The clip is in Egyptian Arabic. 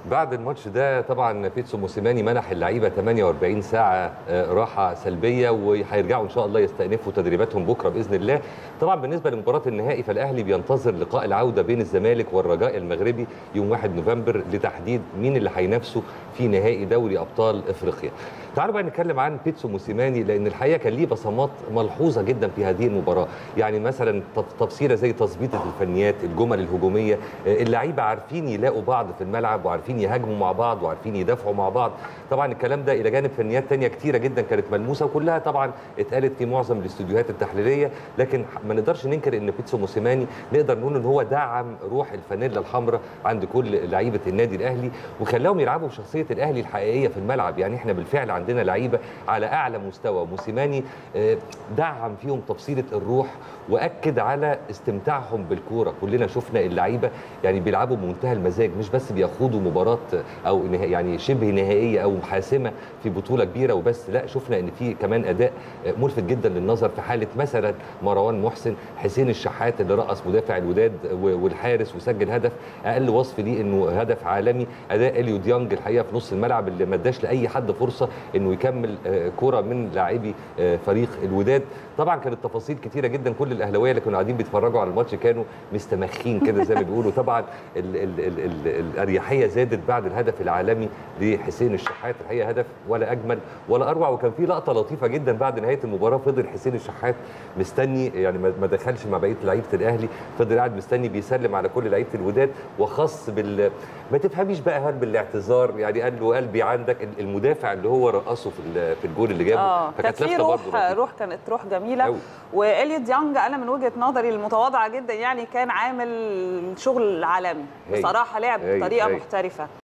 بعد الماتش ده طبعا بيتسو موسيماني منح اللعيبه 48 ساعه آه، راحه سلبيه وهيرجعوا ان شاء الله يستأنفوا تدريباتهم بكره باذن الله طبعا بالنسبه لمباراه النهائي فالاهلي بينتظر لقاء العوده بين الزمالك والرجاء المغربي يوم 1 نوفمبر لتحديد مين اللي هينافسه في نهائي دوري ابطال افريقيا تعالوا بقى نتكلم عن بيتسو موسيماني لان الحقيقه كان ليه بصمات ملحوظه جدا في هذه المباراه يعني مثلا تف- تفصيله زي تظبيطه الفنيات الجمل الهجوميه آه، اللعيبه عارفين يلاقوا بعض في الملعب وعارفين يهاجموا مع بعض وعارفين يدافعوا مع بعض طبعا الكلام ده الى جانب فنيات تانية كتيره جدا كانت ملموسه وكلها طبعا اتقالت في معظم الاستوديوهات التحليليه لكن ما نقدرش ننكر ان بيتسو موسيماني نقدر نقول ان هو دعم روح الفانيلا الحمراء عند كل لعيبه النادي الاهلي وخلاهم يلعبوا بشخصيه الاهلي الحقيقيه في الملعب يعني احنا بالفعل عندنا لعيبه على اعلى مستوى موسيماني آه، دعم فيهم تفصيله الروح واكد على استمتاعهم بالكوره كلنا شفنا اللعيبه يعني بيلعبوا بمنتهى المزاج مش بس بيخوضوا مباراه او نه- يعني شبه نهائيه او حاسمه في بطوله كبيره وبس لا شفنا ان في كمان اداء ملفت جدا للنظر في حاله مثلا مروان محسن حسين الشحات اللي رقص مدافع الوداد و- والحارس وسجل هدف اقل وصف ليه انه هدف عالمي اداء اليو ديانج الحقيقه في نص الملعب اللي ما اداش لاي حد فرصه انه يكمل آه، كره من لاعبي آه، فريق الوداد طبعا كانت تفاصيل كتيره جدا كل الاهلاويه اللي كانوا قاعدين بيتفرجوا على الماتش كانوا مستمخين كده زي ما بيقولوا طبعا ال ال ال ال الاريحيه زادت بعد الهدف العالمي لحسين الشحات الحقيقه هدف ولا اجمل ولا اروع وكان في لقطه لطيفه جدا بعد نهايه المباراه فضل حسين الشحات مستني يعني ما ما دخلش مع بقيه لعيبه الاهلي فضل قاعد مستني بيسلم على كل لعيبه الوداد وخص بال ما تفهميش بقى هل بالاعتذار يعني قال له قلبي عندك المدافع اللي هو رقصه في ال- في الجول اللي جابه اه كانت في لفتة روح برضه لطيفة. روح كانت روح جميله أوي. واليوت ديانج انا من وجهه نظري المتواضعه جدا يعني كان عامل شغل عالمي هايل. بصراحه لعب هايل. بطريقه هايل. محترفه